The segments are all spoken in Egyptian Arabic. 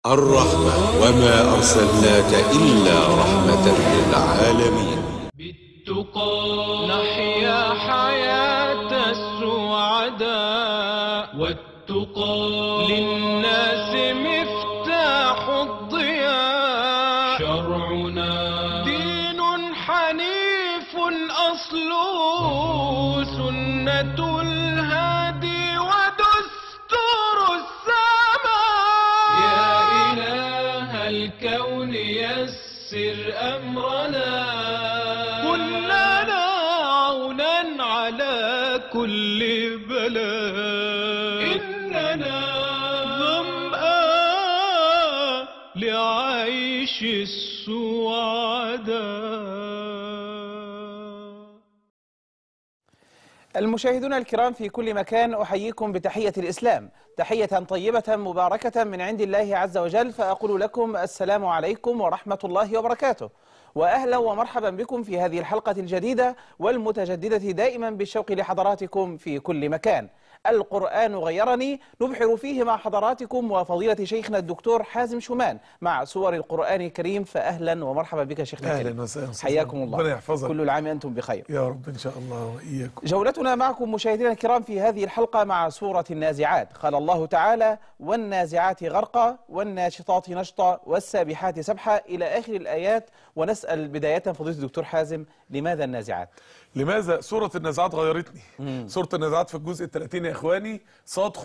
الرحمة وما أرسلناك إلا رحمة للعالمين بالتقى نحيا حياة السعداء والتقى للناس مفتاح الضياء شرعنا دين حنيف أصله سنة الهادي ودستور السماء يا إله الكون يسر أمرنا كن لنا عونا على كل بلاء إننا ظمآن لعيش السعداء المشاهدون الكرام في كل مكان أحييكم بتحية الإسلام تحية طيبة مباركة من عند الله عز وجل فأقول لكم السلام عليكم ورحمة الله وبركاته وأهلا ومرحبا بكم في هذه الحلقة الجديدة والمتجددة دائما بالشوق لحضراتكم في كل مكان القرآن غيرني نبحر فيه مع حضراتكم وفضيلة شيخنا الدكتور حازم شومان مع سور القرآن الكريم فأهلا ومرحبا بك شيخنا اهلا الكريم وسهلا أستاذ حياكم ربنا الله يحفظك كل العام أنتم بخير يا رب ان شاء الله واياكم جولتنا معكم مشاهدينا الكرام في هذه الحلقة مع سورة النازعات قال الله تعالى والنازعات غرقا والناشطات نشطا والسابحات سبحا إلى آخر الآيات ونسأل بداية فضيلة الدكتور حازم لماذا النازعات؟ لماذا سورة النازعات غيرتني سورة النازعات في الجزء ال 30 يا اخواني صاد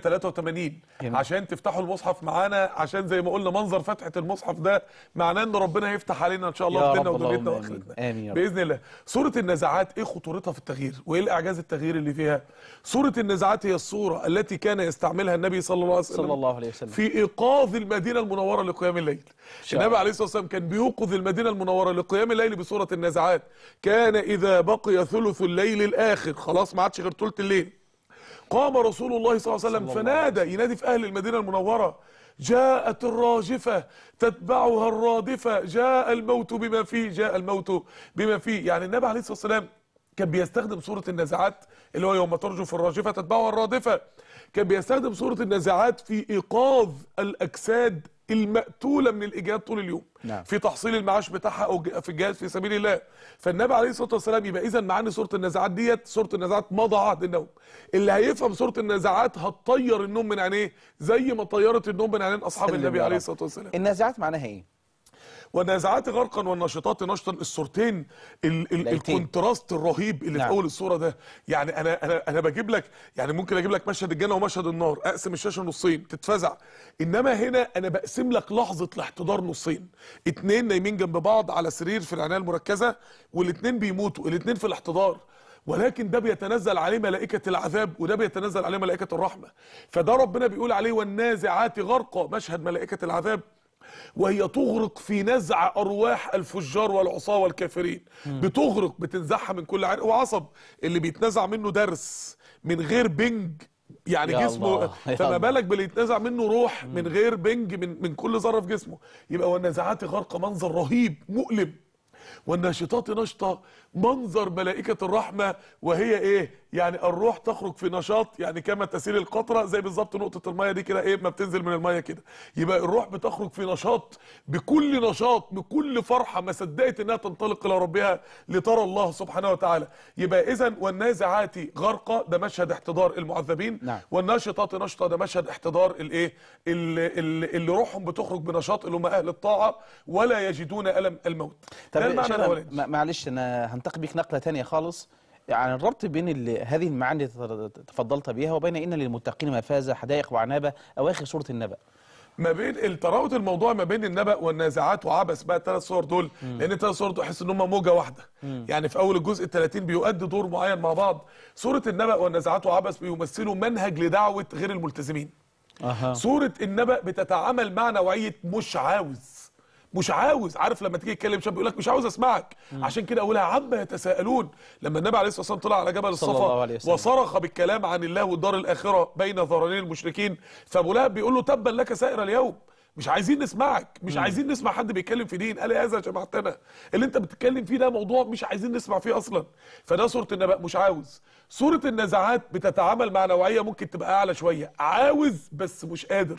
583 جميل. عشان تفتحوا المصحف معانا عشان زي ما قلنا منظر فتحة المصحف ده معناه ان ربنا هيفتح علينا ان شاء الله يا في ديننا رب ودنيتنا اللهم واخرتنا آمين يا رب. باذن الله سورة النازعات ايه خطورتها في التغيير وايه الاعجاز التغيير اللي فيها سورة النازعات هي الصورة التي كان يستعملها النبي صلى الله عليه وسلم صلى الله عليه وسلم في ايقاظ المدينه المنوره لقيام الليل شاء النبي الله. عليه الصلاه والسلام كان بيوقظ المدينه المنوره لقيام الليل بسوره النازعات كان اذا بقي ثلث الليل الاخر خلاص ما عادش غير ثلث الليل قام رسول الله صلى الله عليه وسلم صلى الله عليه فنادى ينادي في اهل المدينه المنوره جاءت الراجفة تتبعها الرادفة جاء الموت بما فيه جاء الموت بما فيه يعني النبي عليه الصلاة والسلام كان بيستخدم سورة النازعات اللي هو يوم ترجف الراجفة تتبعها الرادفة كان بيستخدم سورة النازعات في إيقاظ الأجساد المقتولة من الإجهاد طول اليوم نعم. في تحصيل المعاش بتاعها أو ج- في الجهاد في سبيل الله فالنبي عليه الصلاة والسلام يبقى إذا معاني سورة النازعات ديت سورة النازعات مضى عهد النوم اللي هيفهم سورة النازعات هتطير النوم من عينيه زي ما طيرت النوم من عينين أصحاب سلم النبي يا عليه رب. الصلاة والسلام النازعات معناها إيه؟ والنازعات غرقا والناشطات نشطا الصورتين ال ال الآيتين. الكونتراست الرهيب اللي نعم. في اول الصوره ده يعني انا انا انا بجيب لك يعني ممكن اجيب لك مشهد الجنه ومشهد النار اقسم الشاشه نصين تتفزع انما هنا انا بقسم لك لحظه الاحتضار نصين اتنين نايمين جنب بعض على سرير في العنايه المركزه والاتنين بيموتوا الاتنين في الاحتضار ولكن ده بيتنزل عليه ملائكة العذاب وده بيتنزل عليه ملائكة الرحمة فده ربنا بيقول عليه والنازعات غرقا مشهد ملائكة العذاب وهي تغرق في نزع ارواح الفجار والعصاه والكافرين بتغرق بتنزعها من كل عين وعصب اللي بيتنزع منه درس من غير بنج يعني يا جسمه الله، يا فما الله. بالك باللي يتنزع منه روح من غير بنج من من كل ذره في جسمه يبقى والنازعات غرق منظر رهيب مؤلم والناشطات نشطة منظر ملائكة الرحمة وهي ايه يعني الروح تخرج في نشاط يعني كما تسيل القطرة زي بالظبط نقطة المية دي كده ايه ما بتنزل من المية كده يبقى الروح بتخرج في نشاط بكل نشاط بكل فرحة ما صدقت انها تنطلق الى ربها لترى الله سبحانه وتعالى يبقى اذا والنازعات غرقا ده مشهد احتضار المعذبين نعم. والناشطات نشطة ده مشهد احتضار الايه اللي, اللي, اللي روحهم بتخرج بنشاط اللي هم اهل الطاعة ولا يجدون ألم الموت ده المعنى شيخنا، الاولاني ما- معلش أنا هنتقي بيك نقلة تانية خالص يعني الربط بين ال- هذه المعاني اللي تفضلت بها وبين إن للمتقين مفازة حدائق وعنابة أواخر سورة النبأ ما بين التراوت الموضوع ما بين النبأ والنازعات وعبس بقى الثلاث صور دول لان الثلاث صور دول احس ان هم موجه واحده يعني في اول الجزء ال 30 بيؤدي دور معين مع بعض سوره النبأ والنازعات وعبس بيمثلوا منهج لدعوه غير الملتزمين أها سوره النبأ بتتعامل مع نوعيه مش عاوز مش عاوز عارف لما تيجي تكلم شاب يقول لك مش عاوز اسمعك عشان كده اقولها عما يتساءلون لما النبي عليه الصلاه والسلام طلع على جبل صلى الله عليه الصفا وسلم. وصرخ بالكلام عن الله والدار الاخره بين ظهرانين المشركين فابو لهب بيقول له تبا لك سائر اليوم مش عايزين نسمعك مش عايزين نسمع حد بيتكلم في دين قال هذا جماعتنا اللي انت بتتكلم فيه ده موضوع مش عايزين نسمع فيه اصلا فده سوره النبأ مش عاوز سوره النزعات بتتعامل مع نوعيه ممكن تبقى اعلى شويه عاوز بس مش قادر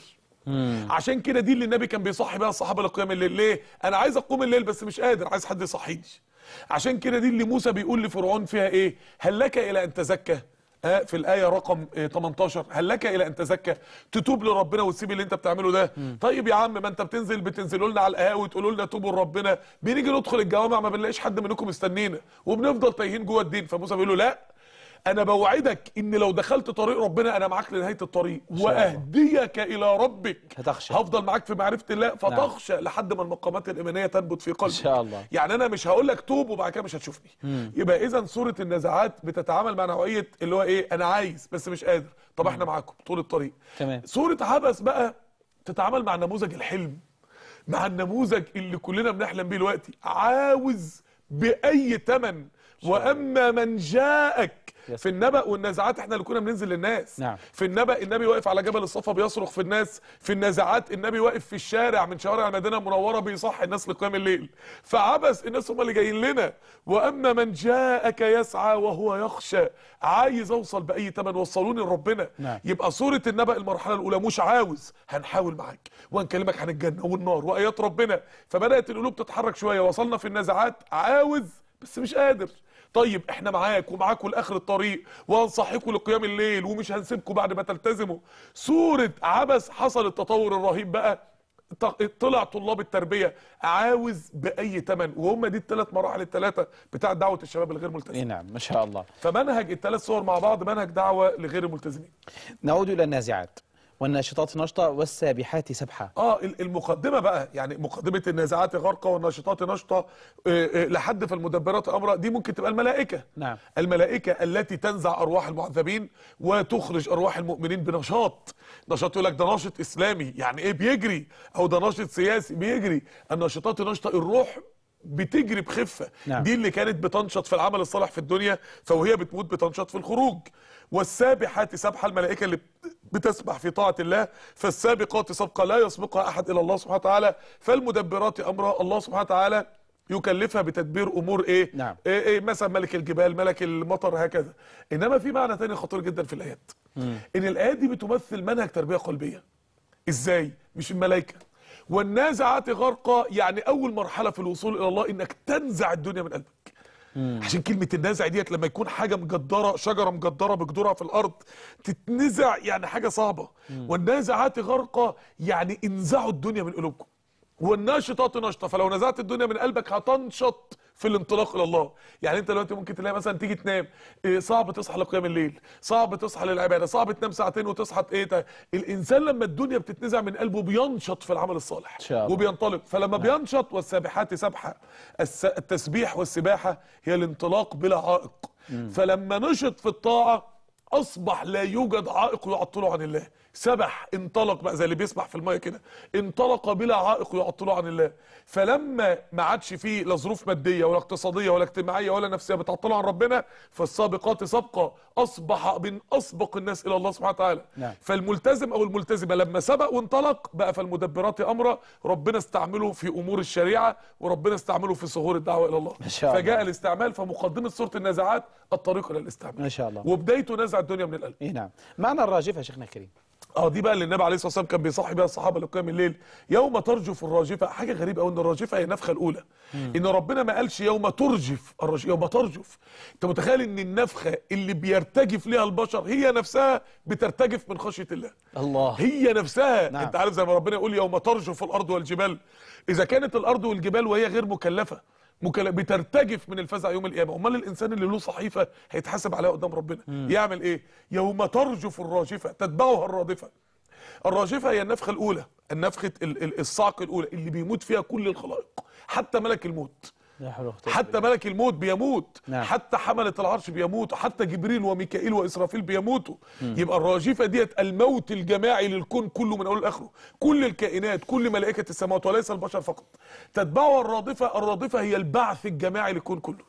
عشان كده دي اللي النبي كان بيصحي بيها الصحابه لقيام الليل ليه انا عايز اقوم الليل بس مش قادر عايز حد يصحيني عشان كده دي اللي موسى بيقول لفرعون فيها ايه هل لك الى ان تزكى آه في الآية رقم آه 18 هل لك إلى أن تزكى تتوب لربنا وتسيب اللي أنت بتعمله ده طيب يا عم ما أنت بتنزل بتنزلوا لنا على القهاوي تقولوا لنا توبوا لربنا بنيجي ندخل الجوامع ما بنلاقيش حد منكم مستنينا وبنفضل تايهين جوه الدين فموسى بيقول له لا انا بوعدك ان لو دخلت طريق ربنا انا معاك لنهايه الطريق شاء الله. واهديك الى ربك هتخشى. هفضل معاك في معرفه الله فتخشى لحد ما المقامات الايمانيه تنبت في قلبك إن شاء الله. يعني انا مش هقول لك توب وبعد كده مش هتشوفني يبقى اذا سوره النزعات بتتعامل مع نوعيه اللي هو ايه انا عايز بس مش قادر طب احنا معاكم طول الطريق تمام. سوره عبس بقى تتعامل مع نموذج الحلم مع النموذج اللي كلنا بنحلم بيه دلوقتي عاوز باي ثمن واما من جاءك يس. في النبأ والنزعات احنا اللي كنا بننزل للناس نعم. في النبأ النبي واقف على جبل الصفا بيصرخ في الناس في النزعات النبي واقف في الشارع من شوارع المدينه المنوره بيصحي الناس لقيام الليل فعبس الناس هم اللي جايين لنا واما من جاءك يسعى وهو يخشى عايز اوصل باي ثمن وصلوني لربنا نعم. يبقى سوره النبأ المرحله الاولى مش عاوز هنحاول معاك وهنكلمك عن الجنه والنار وايات ربنا فبدات القلوب تتحرك شويه وصلنا في النزعات عاوز بس مش قادر طيب احنا معاك ومعاكم لاخر الطريق وهنصحيكم لقيام الليل ومش هنسيبكم بعد ما تلتزموا سوره عبس حصل التطور الرهيب بقى ط- طلع طلاب التربيه عاوز باي ثمن وهم دي الثلاث مراحل الثلاثه بتاع دعوه الشباب الغير اي ملتزم نعم ما شاء الله فمنهج الثلاث صور مع بعض منهج دعوه لغير الملتزمين نعود الى النازعات والناشطات نشطه والسابحات سبحه اه ال- المقدمه بقى يعني مقدمه النازعات غرقه والناشطات نشطه آه، آه، لحد فالمدبرات امرا دي ممكن تبقى الملائكه نعم. الملائكه التي تنزع ارواح المعذبين وتخرج ارواح المؤمنين بنشاط نشاط يقول لك ده ناشط اسلامي يعني ايه بيجري او ده ناشط سياسي بيجري الناشطات نشطه الروح بتجري بخفه نعم. دي اللي كانت بتنشط في العمل الصالح في الدنيا فوهي بتموت بتنشط في الخروج والسابحات سبحه الملائكه اللي بتسبح في طاعه الله فالسابقات سبقه لا يسبقها احد الا الله سبحانه وتعالى فالمدبرات امرا الله سبحانه وتعالى يكلفها بتدبير امور ايه نعم. إيه, إيه مثلا ملك الجبال ملك المطر هكذا انما في معنى تاني خطير جدا في الايات ان الايات دي بتمثل منهج تربيه قلبيه ازاي مش الملائكه والنازعات غرقا يعني اول مرحله في الوصول الى الله انك تنزع الدنيا من قلبك عشان كلمة النزع ديت لما يكون حاجة مجدرة شجرة مجدرة بجذورها في الأرض تتنزع يعني حاجة صعبة والنازعات غرقة يعني انزعوا الدنيا من قلوبكم والناشطات نشطة فلو نزعت الدنيا من قلبك هتنشط في الانطلاق الى الله يعني انت دلوقتي ممكن تلاقي مثلا تيجي تنام إيه صعب تصحى لقيام الليل صعب تصحى للعباده صعب تنام ساعتين وتصحى ايه تا- الانسان لما الدنيا بتتنزع من قلبه بينشط في العمل الصالح إن شاء الله. وبينطلق فلما بينشط والسابحات سبحه الس- التسبيح والسباحه هي الانطلاق بلا عائق فلما نشط في الطاعه اصبح لا يوجد عائق يعطله عن الله سبح انطلق بقى زي اللي بيسبح في الميه كده انطلق بلا عائق يعطله عن الله فلما ما عادش فيه لا ظروف ماديه ولا اقتصاديه ولا اجتماعيه ولا نفسيه بتعطله عن ربنا فالسابقات سبقه اصبح من اسبق الناس الى الله سبحانه وتعالى نعم. فالملتزم او الملتزمه لما سبق وانطلق بقى فالمدبرات امرا ربنا استعمله في امور الشريعه وربنا استعمله في ظهور الدعوه الى الله ما شاء الله. فجاء الاستعمال فمقدمه سوره النازعات الطريق الى الاستعمال ما شاء الله. وبدايته نزع الدنيا من القلب اي نعم معنى الراجفه يا شيخنا الكريم اه دي بقى اللي النبي عليه الصلاه والسلام كان بيصحي بيها الصحابه لقيام الليل يوم ترجف الراجفه حاجه غريبه قوي ان الراجفه هي النفخه الاولى ان ربنا ما قالش يوم ترجف الراجفه يوم ترجف انت متخيل ان النفخه اللي بيرتجف ليها البشر هي نفسها بترتجف من خشيه الله الله هي نفسها نعم. نعم. انت عارف زي ما ربنا يقول يوم ترجف الارض والجبال اذا كانت الارض والجبال وهي غير مكلفه مكلف بترتجف من الفزع يوم القيامه امال الانسان اللي له صحيفه هيتحاسب عليها قدام ربنا يعمل ايه يوم ترجف الراجفه تتبعها الرادفه الراجفه هي النفخه الاولى النفخه ال- ال- الصعق الاولى اللي بيموت فيها كل الخلائق حتى ملك الموت لا حول ولا قوه حتى ملك الموت بيموت نعم. حتى حملة العرش بيموتوا حتى جبريل وميكائيل وإسرافيل بيموتوا يبقى الراجفة ديت الموت الجماعي للكون كله من أول لآخره كل الكائنات كل ملائكة السماوات وليس البشر فقط تتبعها الرادفة الرادفة هي البعث الجماعي للكون كله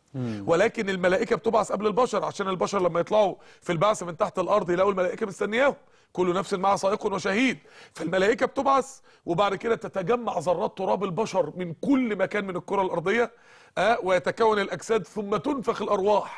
ولكن الملائكه بتبعث قبل البشر عشان البشر لما يطلعوا في البعث من تحت الارض يلاقوا الملائكه مستنياهم كل نفس معها سائق وشهيد فالملائكه بتبعث وبعد كده تتجمع ذرات تراب البشر من كل مكان من الكره الارضيه آه ويتكون الاجساد ثم تنفخ الارواح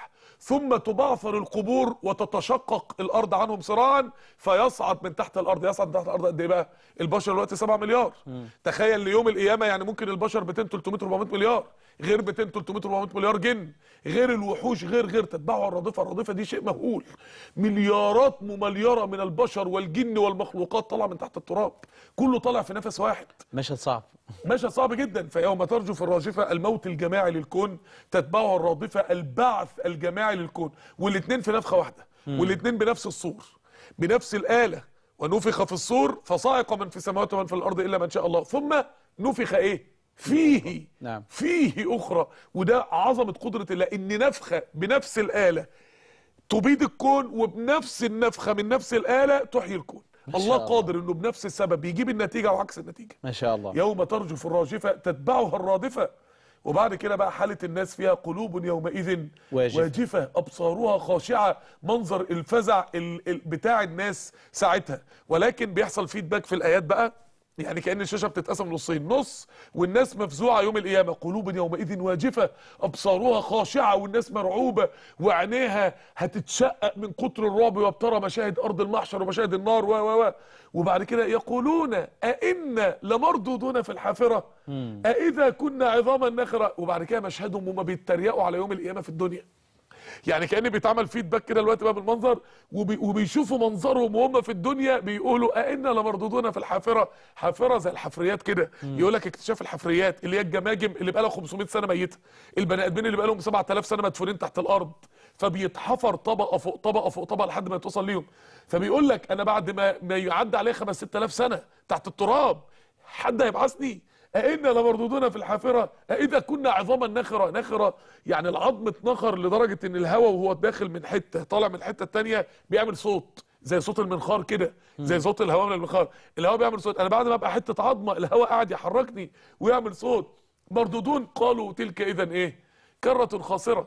ثم تبعثر القبور وتتشقق الارض عنهم صراعا فيصعد من تحت الارض يصعد من تحت الارض قد ايه بقى البشر دلوقتي 7 مليار تخيل ليوم القيامه يعني ممكن البشر 200 300 400 مليار غير 200 300 400 مليار جن غير الوحوش غير غير تتبعها الرادفه الرادفه دي شيء مهول مليارات ممليره من البشر والجن والمخلوقات طالعه من تحت التراب كله طالع في نفس واحد مشهد صعب مشهد صعب جدا فيوم ترجف الراجفه الموت الجماعي للكون تتبعه الرادفه البعث الجماعي للكون والاثنين في نفخه واحده والاثنين بنفس الصور بنفس الاله ونفخ في الصور فصعق من في السماوات ومن في الارض الا من شاء الله ثم نفخ ايه فيه نعم. فيه اخرى وده عظمه قدره الله ان نفخه بنفس الاله تبيد الكون وبنفس النفخه من نفس الاله تحيي الكون ما شاء الله الله. قادر انه بنفس السبب يجيب النتيجه وعكس النتيجه ما شاء الله يوم ترجف الراجفة تتبعها الرادفة وبعد كده بقى حالة الناس فيها قلوب يومئذ واجفة. واجفة أبصارها خاشعة منظر الفزع ال- ال- بتاع الناس ساعتها ولكن بيحصل فيدباك في الآيات بقى يعني كأن الشاشة بتتقسم نصين نص والناس مفزوعة يوم القيامة قلوب يومئذ واجفة أبصارها خاشعة والناس مرعوبة وعينيها هتتشقق من كتر الرعب وابترى مشاهد أرض المحشر ومشاهد النار و و و وبعد كده يقولون أئنا لمردودون في الحافرة أئذا كنا عظاما نخرة وبعد كده مشهدهم هما بيتريقوا على يوم القيامة في الدنيا يعني كان بيتعمل فيدباك كده دلوقتي بقى بالمنظر وبي وبيشوفوا منظرهم وهم في الدنيا بيقولوا أئنا لمردودون في الحافره حافره زي الحفريات كده يقول لك اكتشاف الحفريات اللي هي الجماجم اللي بقى لها 500 سنه ميته البني ادمين اللي بقى لهم 7000 سنه مدفونين تحت الارض فبيتحفر طبقه فوق طبقه فوق طبقه لحد ما توصل ليهم فبيقول لك انا بعد ما ما يعدي عليه 5 6000 سنه تحت التراب حد هيبعثني أئنا لمردودون في الحافرة أئذا كنا عظاما نخرة نخرة يعني العظم اتنخر لدرجة ان الهواء وهو داخل من حتة طالع من الحتة التانية بيعمل صوت زي صوت المنخار كده زي صوت الهواء من المنخار الهواء بيعمل صوت انا بعد ما ابقى حتة عظمة الهواء قاعد يحركني ويعمل صوت مردودون قالوا تلك اذا ايه كرة خاسرة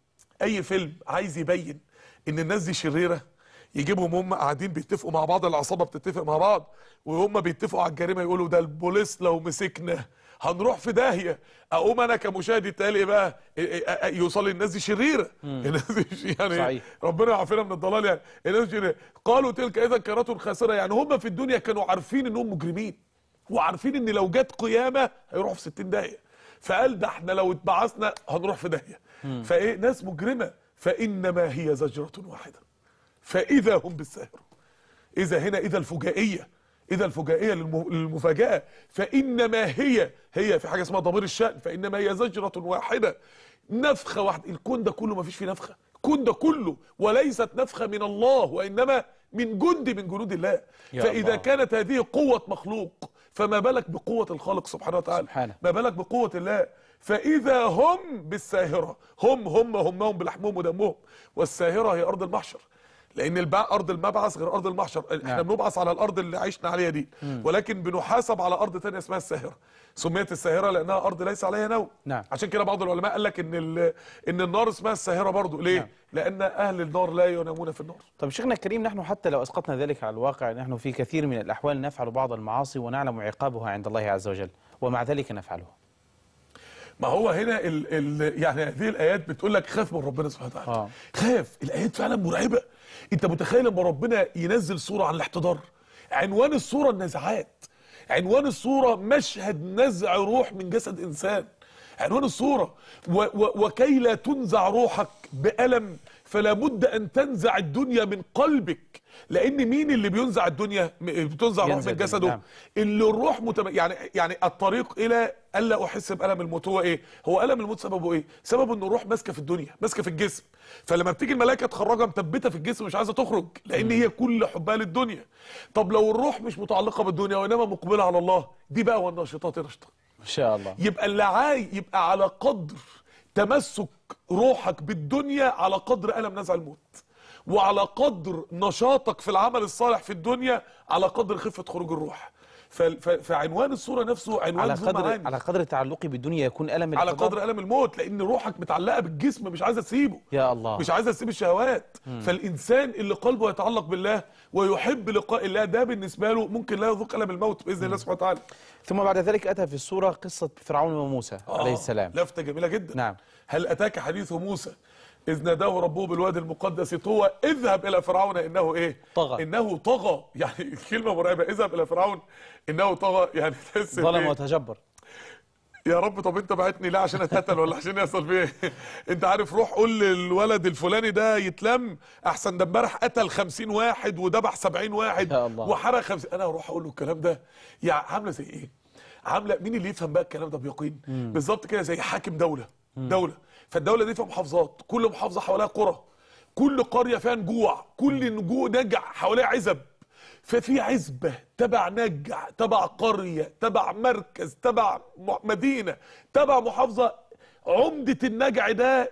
اي فيلم عايز يبين ان الناس دي شريره يجيبهم هم قاعدين بيتفقوا مع بعض العصابه بتتفق مع بعض وهم بيتفقوا على الجريمه يقولوا ده البوليس لو مسكنا هنروح في داهيه اقوم انا كمشاهد يتقال ايه بقى إيه- إيه- إيه- يوصل لي الناس دي شريره الناس دي ش- يعني صحيح. ربنا يعافينا من الضلال يعني الناس دي شريره قالوا تلك اذا كرة خاسره يعني هم في الدنيا كانوا عارفين انهم مجرمين وعارفين ان لو جت قيامه هيروحوا في 60 داهيه فقال ده احنا لو اتبعثنا هنروح في داهيه فايه ناس مجرمه فانما هي زجره واحده فاذا هم بالساهره اذا هنا اذا الفجائيه اذا الفجائيه للم- للمفاجاه فانما هي هي في حاجه اسمها ضمير الشان فانما هي زجره واحده نفخه واحده الكون ده كله ما فيش فيه نفخه الكون ده كله وليست نفخه من الله وانما من جند من جنود الله يا فاذا الله. كانت هذه قوه مخلوق فما بالك بقوه الخالق سبحانه وتعالى سبحانه. ما بالك بقوة الله فإذا هم بالساهرة هم هم همهم بلحمهم ودمهم والساهرة هي أرض المحشر لأن البع... أرض المبعث غير أرض المحشر احنا نعم. بنبعث على الأرض اللي عشنا عليها دي ولكن بنحاسب على أرض تانية اسمها الساهرة سميت الساهرة لأنها أرض ليس عليها نوم نعم. عشان كده بعض العلماء قال لك إن ال... إن النار اسمها الساهرة برضو ليه؟ نعم. لأن أهل النار لا ينامون في النار طب شيخنا الكريم نحن حتى لو اسقطنا ذلك على الواقع نحن في كثير من الاحوال نفعل بعض المعاصي ونعلم عقابها عند الله عز وجل ومع ذلك نفعلها ما هو هنا ال ال يعني هذه الايات بتقول لك خاف من ربنا سبحانه وتعالى آه. خاف الايات فعلا مرعبه انت متخيل لما ربنا ينزل سوره عن الاحتضار عنوان السوره النزعات عنوان السوره مشهد نزع روح من جسد انسان عنوان السوره و و وكي لا تنزع روحك بالم فلا بد ان تنزع الدنيا من قلبك لان مين اللي بينزع الدنيا م- بتنزع روح ينزع من الدنيا، جسده نعم. اللي الروح متم... يعني يعني الطريق الى الا احس بالم الموت هو ايه هو الم الموت سببه ايه سببه ان الروح ماسكه في الدنيا ماسكه في الجسم فلما بتيجي الملائكه تخرجها مثبته في الجسم مش عايزه تخرج لان هي كل حبها للدنيا طب لو الروح مش متعلقه بالدنيا وانما مقبله على الله دي بقى والناشطات نشطه ما شاء الله يبقى اللي عاي يبقى على قدر تمسك روحك بالدنيا على قدر ألم نزع الموت وعلى قدر نشاطك في العمل الصالح في الدنيا على قدر خفة خروج الروح ف- ف- فعنوان الصورة نفسه عنوان على ذو قدر معاني. على قدر تعلقي بالدنيا يكون الم على الاحتضار؟ قدر ألم الموت لأن روحك متعلقة بالجسم مش عايزة تسيبه يا الله مش عايزة تسيب الشهوات فالإنسان اللي قلبه يتعلق بالله ويحب لقاء الله ده بالنسبة له ممكن لا يذوق ألم الموت بإذن الله سبحانه وتعالى ثم بعد ذلك اتى في السوره قصه فرعون وموسى عليه آه، السلام لفتة جميلة جدا نعم. هل أتاك حديث موسى إذ ناداه ربه بالوادي المقدس طوى اذهب إلى فرعون إنه إيه؟ طغى. إنه طغى يعني كلمة مرعبة اذهب إلى فرعون إنه طغى يعني تحس إن ظلم إيه؟ وتجبر يا رب طب انت بعتني ليه عشان اتقتل ولا عشان يحصل فيه ايه انت عارف روح قول للولد الفلاني ده يتلم احسن ده امبارح قتل 50 واحد وذبح 70 واحد يا الله. وحرق 50 انا اروح اقول له الكلام ده يعني عامله زي ايه عامله مين اللي يفهم بقى الكلام ده بيقين بالظبط كده زي حاكم دوله دوله فالدوله دي فيها محافظات كل محافظه حواليها قرى كل قريه فيها نجوع كل نجوع نجع حواليها عزب ففي عزبة تبع نجع تبع قرية تبع مركز تبع م- مدينة تبع محافظة عمدة النجع ده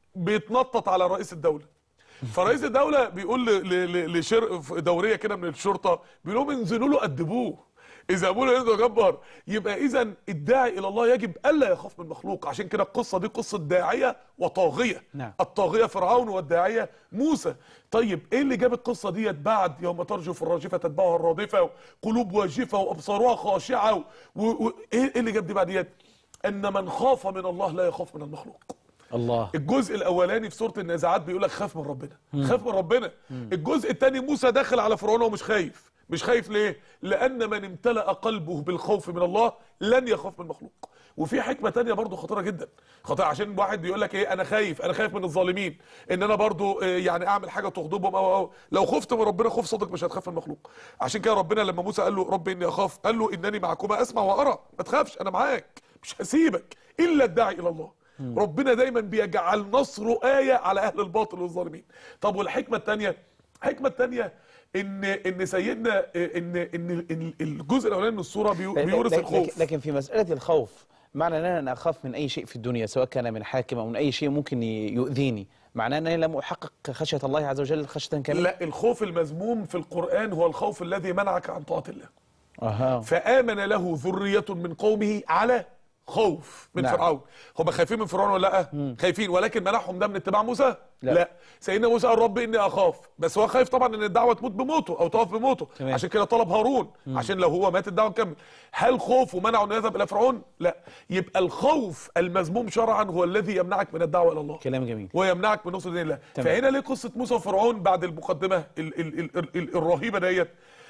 بيتنطط على رئيس الدولة فرئيس الدولة بيقول ل- ل- ل- لشر دورية كده من الشرطة بيقول لهم انزلوا له أدبوه إذا أبوه له جبر يبقى إذا الداعي إلى الله يجب ألا يخاف من مخلوق عشان كده القصة دي قصة داعية وطاغية نعم. الطاغية فرعون والداعية موسى طيب ايه اللي جاب القصة ديت بعد يوم ترجف الراجفة تتبعها الرادفة قلوب واجفة وابصارها خاشعة و... و... ايه اللي جاب دي بعد ديت ان من خاف من الله لا يخاف من المخلوق الله الجزء الاولاني في سوره النازعات بيقول لك خاف من ربنا خاف من ربنا الجزء الثاني موسى داخل على فرعون ومش خايف مش خايف ليه لان من امتلأ قلبه بالخوف من الله لن يخاف من مخلوق وفي حكمه تانية برضو خطيره جدا خطيره عشان واحد بيقول لك ايه انا خايف انا خايف من الظالمين ان انا برضو آه، يعني اعمل حاجه تغضبهم او او لو خفت من ربنا خوف صدق مش هتخاف من المخلوق عشان كده ربنا لما موسى قال له رب اني اخاف قال له انني معكما اسمع وارى ما تخافش انا معاك مش هسيبك الا الداعي الى الله ربنا دايما بيجعل نصره آية على أهل الباطل والظالمين طب والحكمة التانية الحكمة التانية ان ان سيدنا ان ان إن الجزء الاولاني من السوره بيو- بيورث لكن- الخوف لكن في مسألة الخوف معنى أن أنا أخاف من أي شيء في الدنيا سواء كان من حاكم أو من أي شيء ممكن ي- يؤذيني معناه أنني لم أحقق خشية الله عز وجل خشية كاملة لا الخوف المذموم في القرآن هو الخوف الذي منعك عن طاعة الله أها فآمن له ذرية من قومه على خوف من نعم. نعم. فرعون هم خايفين من فرعون ولا لا خايفين ولكن منعهم ده من اتباع موسى لا. لا, لا. سيدنا موسى قال رب اني اخاف بس هو خايف طبعا ان الدعوه تموت بموته او تقف بموته تمام. عشان كده طلب هارون عشان لو هو مات الدعوه تكمل هل خوفه منعه انه يذهب الى فرعون لا يبقى الخوف المذموم شرعا هو الذي يمنعك من الدعوه الى الله كلام جميل ويمنعك من نصر دين الله تمام. فهنا ليه قصه موسى وفرعون بعد المقدمه ال ال ال ال ال الرهيبه ديت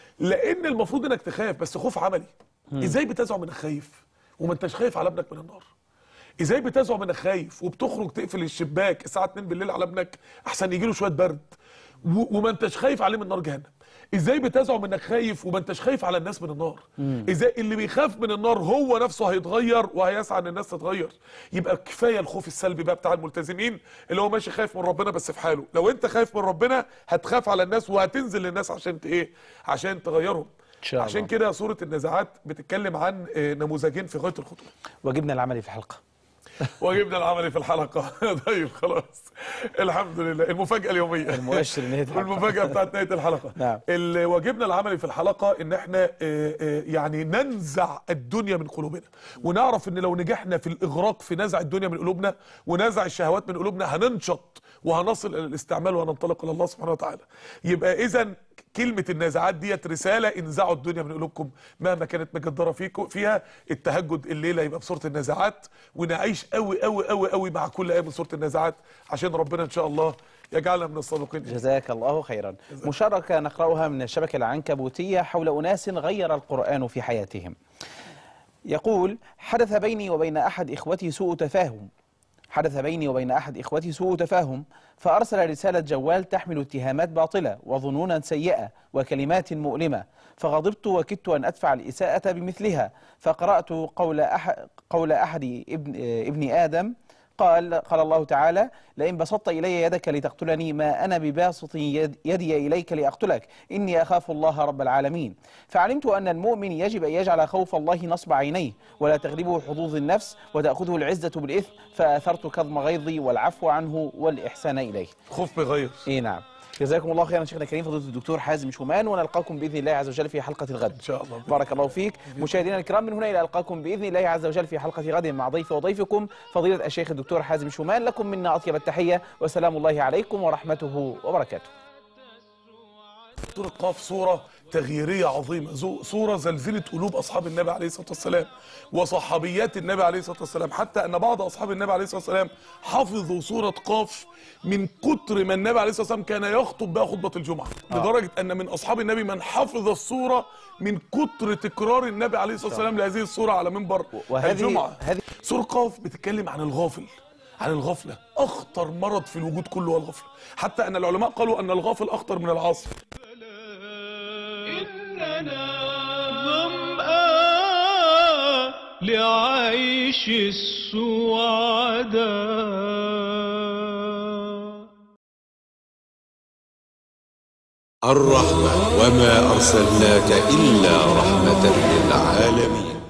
لان المفروض انك تخاف بس خوف عملي ازاي بتزعم انك خايف وما انتش خايف على ابنك من النار ازاي بتزعم انك خايف وبتخرج تقفل الشباك الساعه 2 بالليل على ابنك احسن يجي له شويه برد و- وما انتش خايف عليه من نار جهنم ازاي بتزعم انك خايف وما انتش خايف على الناس من النار ازاي اللي بيخاف من النار هو نفسه هيتغير وهيسعى ان الناس تتغير يبقى كفايه الخوف السلبي بقى بتاع الملتزمين اللي هو ماشي خايف من ربنا بس في حاله لو انت خايف من ربنا هتخاف على الناس وهتنزل للناس عشان ت- ايه عشان تغيرهم شاء الله. عشان كده سوره النزاعات بتتكلم عن آه، نموذجين في غايه الخطوره وجبنا العملي في الحلقة وجبنا العملي في الحلقة طيب خلاص الحمد لله المفاجأة اليومية المؤشر لنهاية الحلقة. المفاجأة بتاعت نهاية الحلقة نعم. ال- واجبنا العملي في الحلقة ان احنا آه، آه، يعني ننزع الدنيا من قلوبنا ونعرف ان لو نجحنا في الاغراق في نزع الدنيا من قلوبنا ونزع الشهوات من قلوبنا هننشط وهنصل الى الاستعمال وهننطلق الى الله سبحانه وتعالى يبقى اذا كلمة النازعات ديت رسالة انزعوا الدنيا من قلوبكم مهما كانت مجدرة فيكم فيها التهجد الليلة يبقى بسورة النازعات ونعيش قوي قوي قوي قوي مع كل آية من سورة النازعات عشان ربنا إن شاء الله يجعلنا من الصادقين جزاك الله خيرا مشاركة نقرأها من الشبكة العنكبوتية حول أناس غير القرآن في حياتهم يقول حدث بيني وبين أحد إخوتي سوء تفاهم حدث بيني وبين أحد إخوتي سوء تفاهم فأرسل رسالة جوال تحمل اتهامات باطلة وظنونا سيئة وكلمات مؤلمة فغضبت وكدت أن أدفع الإساءة بمثلها فقرأت قول أحد, قول أحد ابن, ابن آدم قال قال الله تعالى لئن بسطت إلي يدك لتقتلني ما أنا بباسط يد يدي إليك لأقتلك إني أخاف الله رب العالمين فعلمت أن المؤمن يجب أن يجعل خوف الله نصب عينيه ولا تغلبه حظوظ النفس وتأخذه العزة بالإثم فأثرت كظم غيظي والعفو عنه والإحسان إليه خوف بغير إيه نعم جزاكم الله خيرا شيخنا الكريم فضيله الدكتور حازم شومان ونلقاكم باذن الله عز وجل في حلقه الغد إن شاء الله بارك الله فيك مشاهدينا الكرام من هنا الى القاكم باذن الله عز وجل في حلقه غد مع ضيف وضيفكم فضيله الشيخ الدكتور حازم شومان لكم منا اطيب التحيه وسلام الله عليكم ورحمته وبركاته سورة قاف سورة تغييريه عظيمه زو- صوره زلزلت قلوب اصحاب النبي عليه الصلاه والسلام وصحابيات النبي عليه الصلاه والسلام حتى ان بعض اصحاب النبي عليه الصلاه والسلام حفظوا سوره قاف من كتر ما النبي عليه الصلاه والسلام كان يخطب بها خطبه الجمعه لدرجه ان من اصحاب النبي من حفظ السوره من كتر تكرار النبي عليه الصلاه والسلام لهذه السوره على منبر وهذه- الجمعه هذه- سورة قاف بتتكلم عن الغافل عن الغفلة أخطر مرض في الوجود كله هو الغفلة حتى أن العلماء قالوا أن الغافل أخطر من العاصي إننا ظمآن لعيش السعداء الرحمة وما أرسلناك إلا رحمة للعالمين